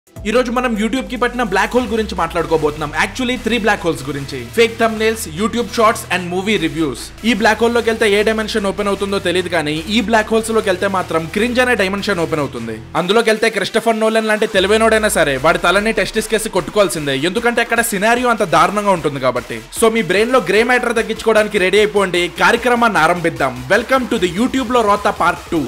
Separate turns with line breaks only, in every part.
ఈ రోజు మనం యూట్యూబ్ కి పట్టిన బ్లాక్ హోల్ గురించి మాట్లాడుకోబోతున్నాం యాక్చువల్లీ త్రీ బ్లాక్ హోల్స్ గురించి fake thumbnails YouTube shorts and movie reviews ఈ బ్లాక్ హోల్ లోకి వెళ్తే ఏ డైమెన్షన్ ఓపెన్ అవుతుందో తెలియదు కానీ ఈ బ్లాక్ హోల్స్ లోకి వెళ్తే మాత్రం క్రింజ్ అనే డైమెన్షన్ ఓపెన్ అవుతుంది అందులోకి వెళ్తే క్రిస్టఫర్ నోలెన్ లాంటి తెలివైనోడైనా సరే వాడి తలని టెస్టిస్ కేసి కొట్టుకోవాల్సిందే ఎందుకంటే అక్కడ సినారియో అంత దారుణంగా ఉంటుంది కాబట్టి సో మీ బ్రెయిన్ లో గ్రే మ్యాటర్ తగ్గించుకోవడానికి రెడీ అయిపోండి కార్యక్రమాన్ని ఆరంభిద్దాం వెల్కమ్ టు ది యూట్యూబ్ లో రోత పార్ట్ టూ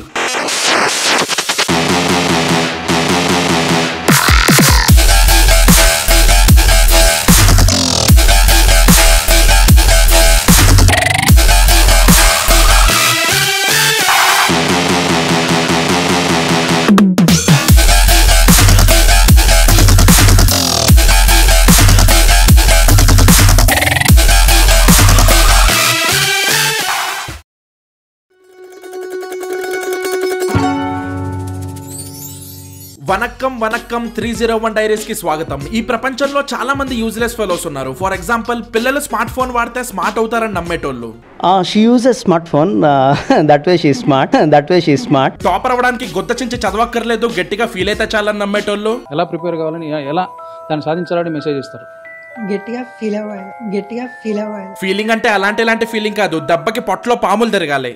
వనక్కం వనక్కం త్రీ జీరో వన్ డైరీస్ కి స్వాగతం ఈ ప్రపంచంలో చాలా మంది యూజ్లెస్ ఫెలోస్ ఉన్నారు ఫర్ ఎగ్జాంపుల్ పిల్లలు స్మార్ట్ ఫోన్ వాడితే స్మార్ట్ అవుతారని నమ్మేటోళ్ళు
Uh, she uses smartphone. Uh, that way she's smart. that way she's smart.
Topper అవ్వడానికి గొత్త చించి చదవక్కర్లేదు గట్టిగా ఫీల్ అయితే చాలని నమ్మేటోళ్ళు
ఎలా ప్రిపేర్ కావాలని ఎ- ఎలా దాన్ని సాధించాలని మెసేజ్ ఇస్తారు
గట్టిగా ఫీల్ అవ్వాలి గట్టిగా ఫీల్ అవ్వాలి
ఫీలింగ్ అంటే అలాంటి ఇలాంటి ఫీలింగ్ కాదు దెబ్బకి పొట్టలో పాములు తిరగాలి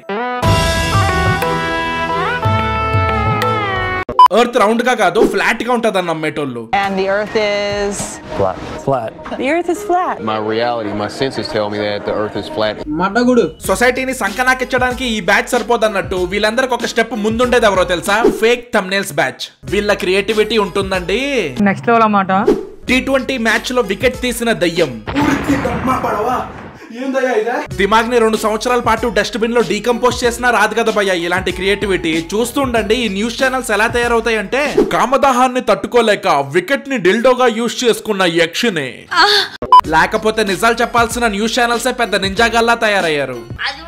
ఎర్త్ రౌండ్ గా కాదు ఫ్లాట్ గా ఉంటదని నమ్మేటోళ్ళు
And the earth is.
Flat
The earth is flat.
my reality, my senses tell me that the earth is flat.
సొసైటీని సంకనాకిచ్చడానికి ఈ బ్యాచ్ సరిపోదన్నట్టు వీళ్ళందరికి ఒక స్టెప్ ముందుండేది ఎవరో తెలుసా ఫేక్ థంబ్నైల్స్ బ్యాచ్ వీళ్ళ క్రియేటివిటీ ఉంటుందండి
నెక్స్ట్ లెవెల్ అన్నమాట
టీ ట్వంటీ మ్యాచ్ లో వికెట్ తీసిన దయ్యం దిమాగ్ ని రెండు సంవత్సరాల పాటు డస్ట్బిన్ లో డీకంపోజ్ చేసినా రాదు కదా భయ్య ఇలాంటి క్రియేటివిటీ చూస్తుండండి ఈ న్యూస్ ఛానల్స్ ఎలా తయారవుతాయంటే కామదాహాన్ని తట్టుకోలేక వికెట్ ని డిల్డోగా యూజ్ చేసుకున్న యక్షిని లేకపోతే నిజాలు చెప్పాల్సిన న్యూస్ ఛానల్సే పెద్ద నింజాగల్లా తయారయ్యారు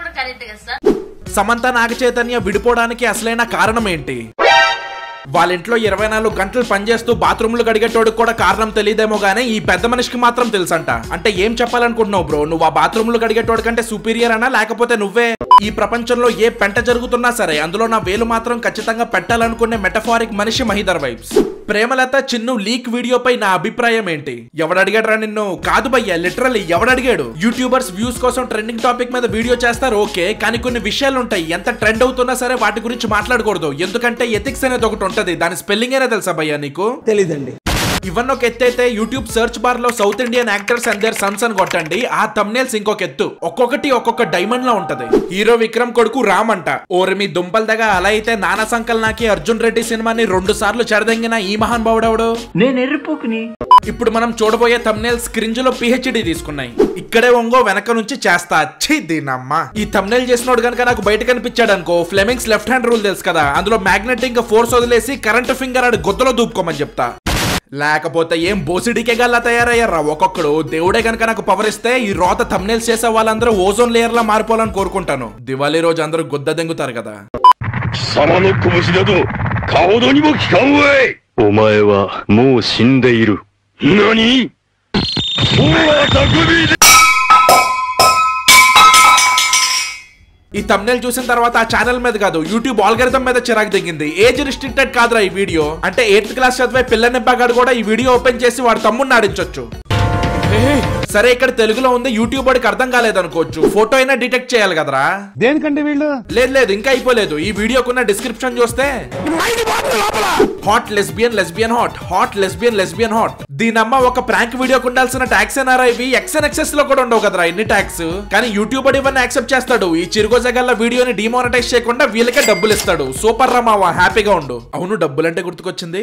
సమంత నాగ చైతన్య విడిపోవడానికి అసలైన కారణం ఏంటి వాళ్ళ ఇంట్లో ఇరవై నాలుగు గంటలు పనిచేస్తూ బాత్రూమ్లు గడిగేటోడికి కూడా కారణం తెలియదేమో గానీ ఈ పెద్ద మనిషికి మాత్రం తెలుసంట అంటే ఏం చెప్పాలనుకుంటున్నావు బ్రో నువ్వు ఆ బాత్రూమ్లు గడిగేటోడి కంటే సుపీరియర్ అనా లేకపోతే నువ్వే ఈ ప్రపంచంలో ఏ పెంట జరుగుతున్నా సరే అందులో నా వేలు మాత్రం ఖచ్చితంగా పెట్టాలనుకునే మెటఫారిక్ మనిషి మహిదర్ వైబ్స్ ప్రేమలత చిన్ను లీక్ వీడియోపై నా అభిప్రాయం ఏంటి ఎవడడిగాడ్రా నిన్ను కాదు భయ్యా లిటరల్లీ ఎవడడిగాడు యూట్యూబర్స్ వ్యూస్ కోసం ట్రెండింగ్ టాపిక్ మీద వీడియో చేస్తారు ఓకే కానీ కొన్ని విషయాలు ఉంటాయి ఎంత ట్రెండ్ అవుతున్నా సరే వాటి గురించి మాట్లాడకూడదు ఎందుకంటే ఎథిక్స్ అనేది ఒకటి ఉంటది దాని స్పెల్లింగ్ అయినా తెలుసా భయ్యా నీకు
తెలీదండి
ఇవన్నీ ఒక ఎత్తు అయితే యూట్యూబ్ సెర్చ్ బార్ లో south Indian actors and their sons అని కొట్టండి ఆ తమ్నేల్స్ ఇంకొక ఎత్తు ఒక్కొక్కటి ఒక్కొక్క డైమండ్ లో ఉంటది హీరో విక్రమ్ కొడుకు రామ్ అంట ఓరి మీ దుంపల దగ్గర అలా అయితే నానా సంకల్ నాకి అర్జున్ రెడ్డి సినిమాని రెండు సార్లు చెడదెంగిన ఈ మహాన్ బావుడెవడు
నేను ఎర్రిపోకుని
ఇప్పుడు మనం చూడబోయే తమ్నేల్ స్క్రీన్ లో పిహెచ్డి తీసుకున్నాయి ఇక్కడే ఒంగో వెనక నుంచి చేస్తా ఛీ దీనమ్మ ఈ తమ్నేల్ చేసినోడు కనుక నాకు బయట కనిపించాడు అనుకో ఫ్లెమింగ్స్ లెఫ్ట్ హ్యాండ్ రూల్ తెలుసు కదా అందులో మ్యాగ్నెటిక్ ఫోర్స్ వదిలేసి కరెంట్ ఫింగర్ ఆడు గొద్దలో దూపుకోమని చెప్తా లేకపోతే ఏం బోసిడికే గల్లా తయారయ్యారా ఒక్కొక్కడు దేవుడే గనక నాకు పవర్ ఇస్తే ఈ రోత తమ్నేల్స్ చేసే వాళ్ళందరూ ఓజోన్ లేయర్ లా మారిపోవాలని కోరుకుంటాను దివాళీ రోజు అందరూ గుద్ద దెంగుతారు కదా
貴様の拳など顔どにも効かんわいお前はもう死んでいる。何もうあたくびで
ఈ తమ్నేల్ చూసిన తర్వాత ఆ ఛానల్ మీద కాదు యూట్యూబ్ ఆల్గరిథం మీద చిరాకు దిగింది ఏజ్ రిస్ట్రిక్టెడ్ కాదురా ఈ వీడియో అంటే ఎయిత్ క్లాస్ చదివే పిల్ల నిబ్బాగాడు కూడా ఈ వీడియో ఓపెన్ చేసి వాడు తమ్ముడిని ఆడించొచ్చు సరే ఇక్కడ తెలుగులో ఉంది యూట్యూబ్ వాడికి అర్థం కాలేదనుకోవచ్చు ఫోటో అయినా డిటెక్ట్ చేయాలి కదరా
దేనికంటే వీళ్ళు
లేదు లేదు ఇంకా అయిపోలేదు ఈ వీడియోకున్న డిస్క్రిప్షన్ చూస్తే hot lesbian lesbian hot hot lesbian lesbian hot దీనమ్మ ఒక ప్రాంక్ వీడియోకి ఉండాల్సిన ట్యాక్స్ ఏనారా ఇవి ఎక్సెన్ ఎక్సెస్ లో కూడా ఉండవు కదరా ఇన్ని ట్యాక్స్ కానీ యూట్యూబ్ ఇవన్నీ యాక్సెప్ట్ చేస్తాడు ఈ చిరుగో జగల్ల వీడియోని డిమానిటైజ్ చేయకుండా వీళ్ళకే డబ్బులు ఇస్తాడు సూపర్ రా మావా హ్యాపీగా ఉండు అవును డబ్బులంటే గుర్తుకొచ్చింది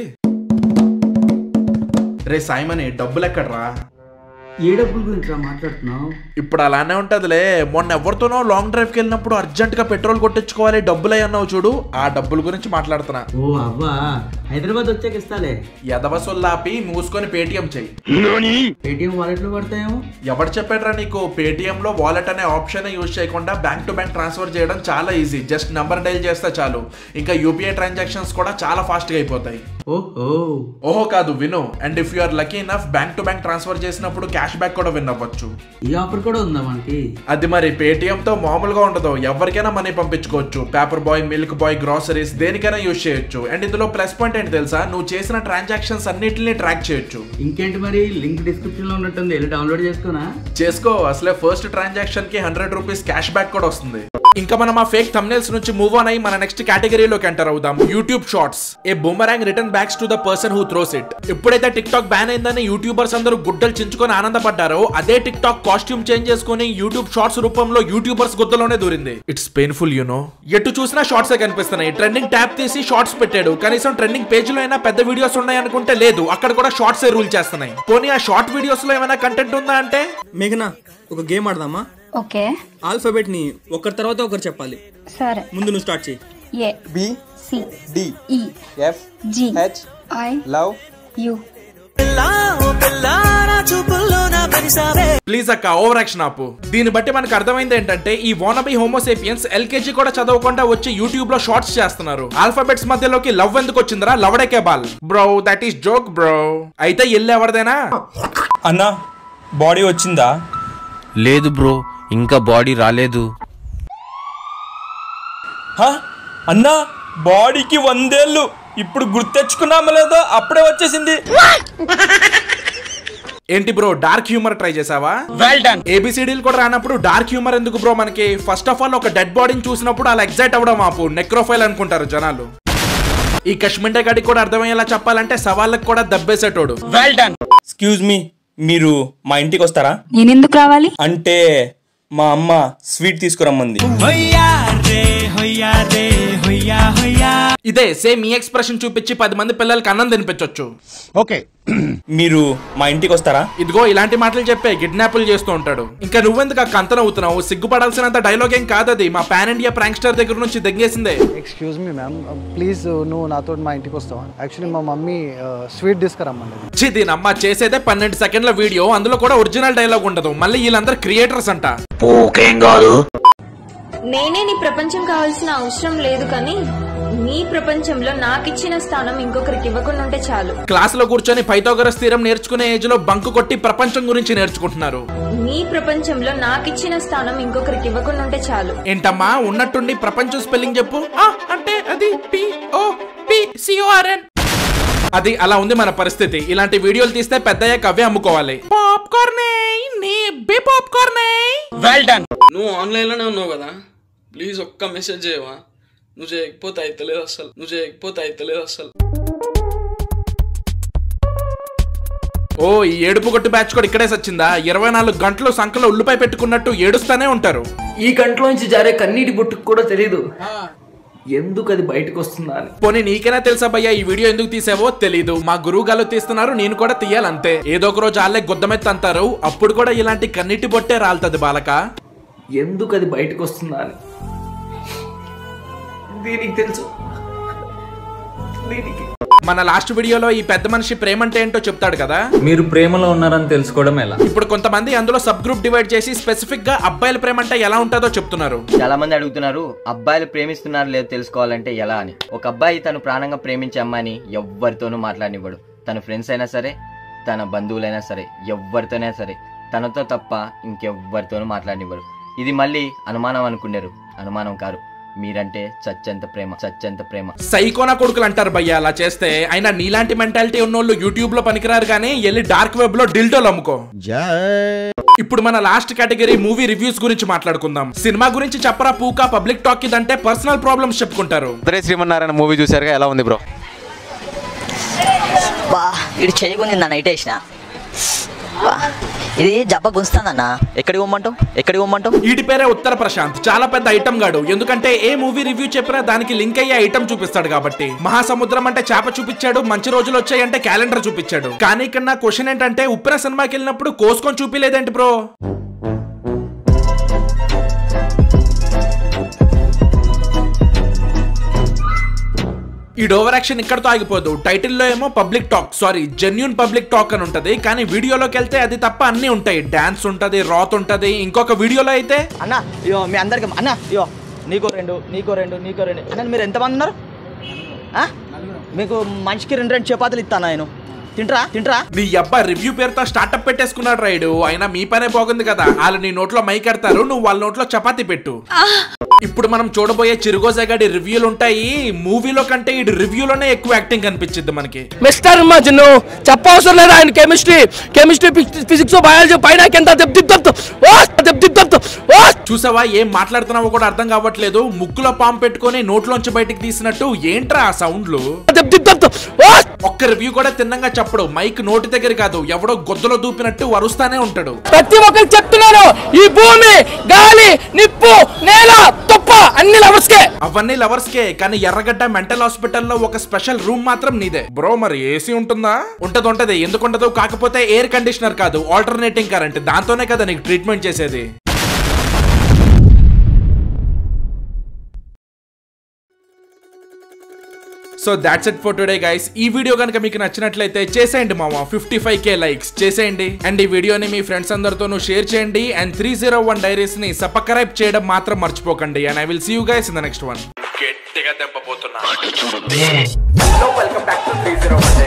రే సాయిమని డబ్బులు ఎక్కడ్రా
ఏ డబ్బుల గురించి మాట్లాడుతున్నావు
ఇప్పుడు అలానే ఉంటదిలే మొన్న ఎవరితోనో లాంగ్ డ్రైవ్ కి వెళ్ళినప్పుడు అర్జెంట్ గా పెట్రోల్ కొట్టించుకోవాలి డబ్బులు అన్నావు చూడు ఆ డబ్బుల గురించి మాట్లాడుతున్నా
ఓ అవ్వా హైదరాబాద్ వచ్చాక ఇస్తాలే
ఎదవసొల్లాపి మూసుకొని పేటిఎం చెయ్యి
何
పేటిఎం వాలెట్ లో పడతాయేమో
ఎవరు చెప్పాడ్రా నీకు పేటిఎం లో వాలెట్ అనే ఆప్షన్ యూజ్ చేయకుండా బ్యాంక్ టు బ్యాంక్ ట్రాన్స్ఫర్ చేయడం చాలా ఈజీ జస్ట్ నంబర్ డైల్ చేస్తే చాలు ఇంకా యూపీఐ ట్రాన్సాక్షన్స్ కూడా చాలా ఫాస్ట్ గా అయిపోతాయి
ఓహో
ఓహో కాదు విను and if you are lucky enough bank to bank transfer చేసినప్పుడు క్యాష్ క్యాష్ బ్యాక్ కూడా విన్ అవ్వచ్చు
ఈ ఆఫర్ కూడా ఉందా మనకి
అది మరి పేటిఎం తో మామూలుగా ఉండదు ఎవరికైనా మనీ పంపించుకోవచ్చు paper boy milk boy groceries దేనికైనా యూజ్ చేయొచ్చు అండ్ ఇందులో ప్లస్ పాయింట్ ఏంటి తెలుసా నువ్వు చేసిన ట్రాన్సాక్షన్స్ అన్నిటిని ట్రాక్ చేయొచ్చు
ఇంకేంటి మరి లింక్ డిస్క్రిప్షన్ లో ఉన్నట్టుంది వెళ్ళి డౌన్లోడ్ చేసుకోనా
చేసుకో అసలే ఫస్ట్ ట్రాన్సాక్షన్ కి హండ్రెడ్ రూపీస్ క్యాష్ బ్యాక్ కూడా వస్తుంది ఇంకా మనం ఆ ఫేక్ thumbnails నుంచి మూవ్ ఆన్ అయ్యి మన నెక్స్ట్ కేటగిరీలోకి ఎంటర్ అవుదాం YouTube shorts a boomerang return backs to the person who throws it ఎప్పుడైతే టిక్ టాక్ బ్యాన్ అయిందని యూట్యూబర్స్ అందరూ గుడ్డలు చించుకొని ఆనందపడ్డారో అదే టిక్ టాక్ కాస్ట్యూమ్ చేంజ్ చేసుకుని యూట్యూబ్ షార్ట్స్ రూపంలో యూట్యూబర్స్ గుద్దలోనే దూరింది ఇట్స్ పెయిన్ఫుల్ యు నో ఎటు చూసినా షార్ట్స్ కనిపిస్తున్నాయి ట్రెండింగ్ ట్యాప్ తీసి షార్ట్స్ పెట్టాడు కనీసం ట్రెండింగ్ పేజ్ లో అయినా పెద్ద వీడియోస్ ఉన్నాయి అనుకుంటే లేదు అక్కడ కూడా షార్ట్స్ రూల్ చేస్తున్నాయి పోనీ ఆ షార్ట్ వీడియోస్ లో ఏమైనా కంటెంట్ ఉందా అంటే
మేఘనా ఒక గేమ్ ఆడదామా
ఓకే
ఆల్ఫాబెట్ ని ఒకరి తర్వాత ఒకరు చెప్పాలి
సరే
ముందు నువ్వు స్టార్ట్ చేయి
A
B
C
D
E
F
G
H
I
love
you
please అక్క ఓవర్ యాక్షన్ ఆపు దీన్ని బట్టి మనకు అర్థమైంది ఏంటంటే ఈ వానబీ హోమోసేపియన్స్ ఎల్కేజీ కూడా చదవకుండా వచ్చి యూట్యూబ్ లో షార్ట్స్ చేస్తున్నారు ఆల్ఫాబెట్స్ మధ్యలోకి లవ్ ఎందుకు వచ్చిందిరా లవడకే ball bro that is joke bro అయితే ఎల్లు ఎవరిదేనా
అన్నా బాడీ వచ్చిందా
లేదు బ్రో ఇంకా బాడీ రాలేదు
హా? అన్నా బాడీకి వందేళ్ళు ఇప్పుడు గుర్తెచ్చుకున్నామా లేదో అప్పుడే వచ్చేసింది
ఏంటి బ్రో డార్క్ హ్యూమర్ ట్రై చేసావా
వెల్ డన్
ఏబిసిడీలు కూడా రానప్పుడు డార్క్ హ్యూమర్ ఎందుకు బ్రో మనకి ఫస్ట్ ఆఫ్ ఆల్ ఒక డెడ్ బాడీని చూసినప్పుడు అలా ఎగ్జైట్ అవ్వడం ఆపు నెక్రోఫైల్ అనుకుంటారు జనాలు ఈ కశ్మిండే గడికి కూడా అర్థమయ్యేలా చెప్పాలంటే సవాళ్ళకి కూడా దబ్బేసేటోడు
వెల్ డన్ ఎక్స్క్యూజ్ మీ మీరు మా ఇంటికి వస్తారా
నేను ఎందుకు రావాలి
అంటే మా అమ్మ స్వీట్ తీసుకురమ్మంది
ఇదే సేమ్ ఈ ఎక్స్ప్రెషన్ చూపించి పది మంది పిల్లలకి అన్నం తినిపించొచ్చు
ఓకే మీరు మా ఇంటికి వస్తారా
ఇదిగో ఇలాంటి మాటలు చెప్పే కిడ్నాపులు చేస్తూ ఉంటాడు ఇంకా నువ్వెందుకు ఆ కంతన అవుతున్నావు సిగ్గుపడాల్సినంత డైలాగ్ ఏం కాదది మా పాన్ ఇండియా ప్రాంక్స్టర్ దగ్గర నుంచి దెంగేసిందే
ఎక్స్క్యూజ్ మీ మ్యామ్ ప్లీజ్ నువ్వు నాతో మా ఇంటికి వస్తావా యాక్చువల్లీ మా మమ్మీ స్వీట్ తీసుకురమ్మన్నది
ఛీ, దీని అమ్మ చేసేదే పన్నెండు సెకండ్ల వీడియో అందులో కూడా ఒరిజినల్ డైలాగ్ ఉండదు మళ్ళీ వీళ్ళందరూ క్రియేటర్స్ అంట
నేనే నీ ప్రపంచం కావాల్సిన అవసరం లేదు కానీ నీ ప్రపంచంలో నాకిచ్చిన స్థానం ఇంకొకరికి ఇవ్వకుండా ఉంటే చాలు
క్లాస్ లో కూర్చొని పైథాగరస్ థీరం నేర్చుకునే ఏజ్ లో బంకు కొట్టి ప్రపంచం గురించి నేర్చుకుంటున్నారు
నీ ప్రపంచంలో నాకిచ్చిన స్థానం ఇంకొకరికి ఇవ్వకుండా ఉంటే చాలు
ఏంటమ్మా ఉన్నట్టుండి ప్రపంచం స్పెల్లింగ్ చెప్పు ఆ, అంటే అది పి ఓ పి సిఓఆర్ఎన్ అది అలా ఉంది మన పరిస్థితి ఇలాంటి వీడియోలు తీస్తే పెద్దయ్యాక అవే అమ్ముకోవాలి పాప్కార్న్ నీ పాప్కార్న్
వెల్ డన్
నువ్వు ఆన్లైన్లోనే ఉన్నావు కదా ప్లీజ్ ఒక్క మెసేజ్ చేయవా నువ్వు చేయకపోతే అయితలేదు అసలు నువ్వు చేయకపోతే అయితలేదు అసలు
ఓ ఈ ఏడుపు కొట్టు బ్యాచ్ కూడా ఇక్కడే సచ్చిందా ఇరవై నాలుగు గంటలు సంకలో ఉల్లిపాయ పెట్టుకున్నట్టు ఏడుస్తానే ఉంటారు
ఈ కంట్లోంచి జారే కన్నీటి బొట్టుకు కూడా తెలీదు ఎందుకు అది బయటకు వస్తుందా అని
పోనీ నీకైనా తెలుసా భయ్యా ఈ వీడియో ఎందుకు తీసావో తెలీదు మా గురువు గారు తీస్తున్నారు నేను కూడా తీయాలంతే ఏదో ఒక రోజు వాళ్ళే గుద్దమెత్త అంటారు అప్పుడు కూడా ఇలాంటి కన్నీటి బొట్టే రాలుతుంది బాలక
ఎందుకు అది బయటకు వస్తుందా అని దీనికి తెలుసు దీనికి
మన లాస్ట్ వీడియోలో ఈ పెద్ద మనిషి ప్రేమ అంటే ఏంటో చెప్తాడు కదా
మీరు ప్రేమలో ఉన్నారని తెలుసుకోవడం ఎలా
ఇప్పుడు కొంతమంది అందులో సబ్ గ్రూప్ డివైడ్ చేసి స్పెసిఫిక్ గా అబ్బాయిల ప్రేమ అంటే ఎలా ఉంటుందో చెప్తున్నారు
చాలా మంది అడుగుతున్నారు అబ్బాయిలు ప్రేమిస్తున్నారు లేదో తెలుసుకోవాలంటే ఎలా అని ఒక అబ్బాయి తను ప్రాణంగా ప్రేమించే అమ్మాయిని ఎవ్వరితోనూ మాట్లాడనివ్వడు తన ఫ్రెండ్స్ అయినా సరే తన బంధువులైనా సరే ఎవ్వరితోనైనా సరే తనతో తప్ప ఇంకెవ్వరితోనూ మాట్లాడనివ్వడు ఇది మళ్ళీ అనుమానం అనుకున్నారు అనుమానం కారు మీరంటే చచ్చెంత ప్రేమ చచ్చెంత ప్రేమ
సైకోనా కొడుకులు అంటారు భయ్య అలా చేస్తే అయినా నీలాంటి మెంటాలిటీ ఉన్నోళ్ళు యూట్యూబ్ లో పనికిరారు కానీ వెళ్ళి డార్క్ వెబ్ లో డిల్టోలు అమ్ముకో ఇప్పుడు మన లాస్ట్ కేటగిరీ మూవీ రివ్యూస్ గురించి మాట్లాడుకుందాం సినిమా గురించి చెప్పరా పూకా పబ్లిక్ టాక్ ఇదంటే పర్సనల్ ప్రాబ్లమ్స్ చెప్పుకుంటారు
ఉదరే శ్రీమన్నారాయణ మూవీ చూసారుగా ఎలా ఉంది బ్రో
బా ఇది చేయకుంది నన్ను నైట్ వేసిన బా, ఇది జబ్బ గుంచుతుందన్న ఎక్కడికి పోమ్మంటావు ఎక్కడికి పోమ్మంటావు
వీటి పేరే ఉత్తర ప్రశాంత్ చాలా పెద్ద ఐటమ్ గాడు ఎందుకంటే ఏ మూవీ రివ్యూ చెప్పినా దానికి లింక్ అయ్యే ఐటమ్ చూపిస్తాడు కాబట్టి మహాసముద్రం అంటే చేప చూపించాడు మంచి రోజులు వచ్చాయంటే క్యాలెండర్ చూపించాడు కానీ ఇక్కడ నా క్వశ్చన్ ఏంటంటే ఉప్పెన సినిమాకి వెళ్ళినప్పుడు కోసుకొని చూపిలేదేంటి బ్రో ఈ ఓవర్ యాక్షన్ ఇక్కడతో ఆగిపోదు టైటిల్లో ఏమో public talk sorry genuine public talk అని ఉంటది కానీ వీడియోలోకి వెళ్తే అది తప్ప అన్ని ఉంటాయి డాన్స్ ఉంటది రాత్ ఉంటది ఇంకొక వీడియోలో అయితే
అన్న ఇయో మీ అందరికి అన్న ఇయో నీకో రెండు నీకో రెండు నీకో రెండు అన్న మీరు ఎంతమంది ఉన్నారు ఆ? మీకు మనిషికి రెండు రెండు చపాతీలు ఇస్తాను నేను తింటరా తింటరా
నీ అబ్బా రివ్యూ పేరుతో స్టార్ట్అప్ పెట్టేసుకున్నాడు రైడు అయినా మీ పనే బాగుంది కదా వాళ్ళు నీ నోట్లో మైక్ ఎడతారు నువ్వు వాళ్ళ నోట్లో చపాతీ పెట్టు ఇప్పుడు మనం చూడబోయే చిరుగోజగాడి రివ్యూలు ఉంటాయి మూవీలో కంటే ఈ రివ్యూలోనే ఎక్కువ యాక్టింగ్ కనిపించింది మనకి
మిస్టర్ మజ్ను చెప్పవసరం లేదు ఆయన కెమిస్ట్రీ కెమిస్ట్రీ ఫిజిక్స్ బయాలజీ పైన ఎంత దెబ్బతిప్పు ఓ దెబ్బతిప్పు ఓ
చూసావా ఏం మాట్లాడుతున్నావో కూడా అర్థం కావట్లేదు ముక్కులో పాము పెట్టుకొని నోట్లోంచి బయటికి తీసినట్టు ఏంట్రా ఆ సౌండ్లు ఒక్క రివ్యూ కూడా తిన్నంగా చెప్పడు మైక్ నోటి దగ్గర కాదు ఎవడో గొద్దలో దూపినట్టు వరుస్తానే ఉంటాడు
ప్రతి ఒక్కరు చెప్తున్నాను ఈ భూమి గాలి నిప్పు నేల తుప్ప అన్ని లవర్స్కే
అవన్నీ లవర్స్ కే కానీ ఎర్రగడ్డ మెంటల్ హాస్పిటల్లో ఒక స్పెషల్ రూమ్ మాత్రం నీదే బ్రో మరి ఏసీ ఉంటుందా ఉంటది ఉంటది ఎందుకుంటదు కాకపోతే ఎయిర్ కండిషనర్ కాదు ఆల్టర్నేటింగ్ కరెంట్ దాంతోనే కదా నీకు ట్రీట్మెంట్ చేసేది so that's it for today guys ఈ వీడియో కనుక మీకు నచ్చినట్లయితే చేసేయండి మామ ఫిఫ్టీ ఫైవ్ కే లైక్స్ చేసేయండి అండ్ ఈ వీడియోని మీ ఫ్రెండ్స్ అందరితోనూ షేర్ చేయండి and three zero one diaries ని సబ్స్క్రైబ్ చేయడం మాత్రం మర్చిపోకండి and I will see you guys in the next one గట్టిగా దెబ్బపోతున్నా welcome back to three zero one